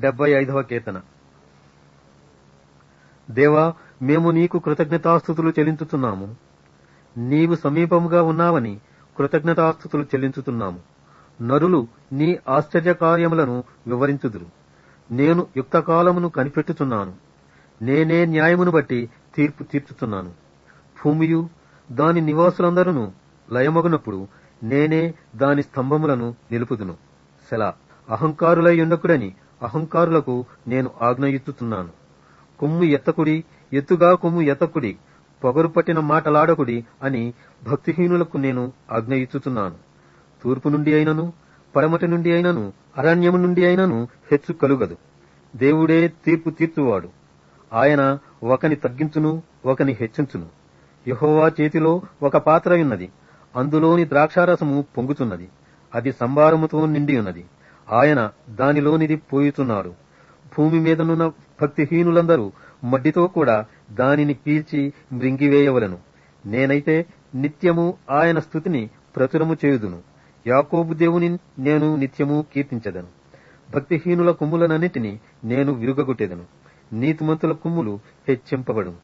డెబ్బై ఐదవ కీర్తన దేవా మేము నీకు కృతజ్ఞతాస్థుతులు చెల్లించుతున్నాము నీవు సమీపముగా ఉన్నావని కృతజ్ఞతాస్థుతులు చెల్లించుతున్నాము నరులు నీ ఆశ్చర్య కార్యములను వివరించుదురు నేను యుక్తకాలమును కనిపెట్టుచున్నాను నేనే న్యాయమును బట్టి తీర్పు తీర్చుచున్నాను భూమియు దాని నివాసులందరూ లయమగునప్పుడు నేనే దాని స్తంభములను నిలుపుదును సెలా అహంకారులై ఉండకుడని అహంకారులకు నేను ఆజ్ఞ ఇచ్చుతున్నాను కొమ్ము ఎత్తకుడి ఎత్తుగా కొమ్ము ఎత్తకుడి పొగరు పట్టిన మాటలాడకుడి అని భక్తిహీనులకు నేను ఆజ్ఞ ఇచ్చుతున్నాను తూర్పు నుండి అయినను పడమటి నుండి అయినను అరణ్యము నుండి అయినను హెచ్చు కలుగదు దేవుడే తీర్పు తీర్చువాడు ఆయన ఒకని తగ్గించును ఒకని హెచ్చించును యహోవా చేతిలో ఒక పాత్ర ఉన్నది అందులోని ద్రాక్షారసము పొంగుతున్నది అది సంభారముతో నిండి ఉన్నది ఆయన దానిలోనిది పోయుచున్నాడు భూమి మీదనున్న భక్తిహీనులందరూ మడ్డితో కూడా దానిని పీల్చి మృంగివేయవలను నేనైతే నిత్యము ఆయన స్థుతిని ప్రచురము చేయుదును యాకోబు దేవుని నేను నిత్యము కీర్తించదను భక్తిహీనుల కొమ్ములనన్నిటినీ నేను విరుగగొట్టెదను నీతిమంతుల కొమ్ములు హెచ్చింపబడును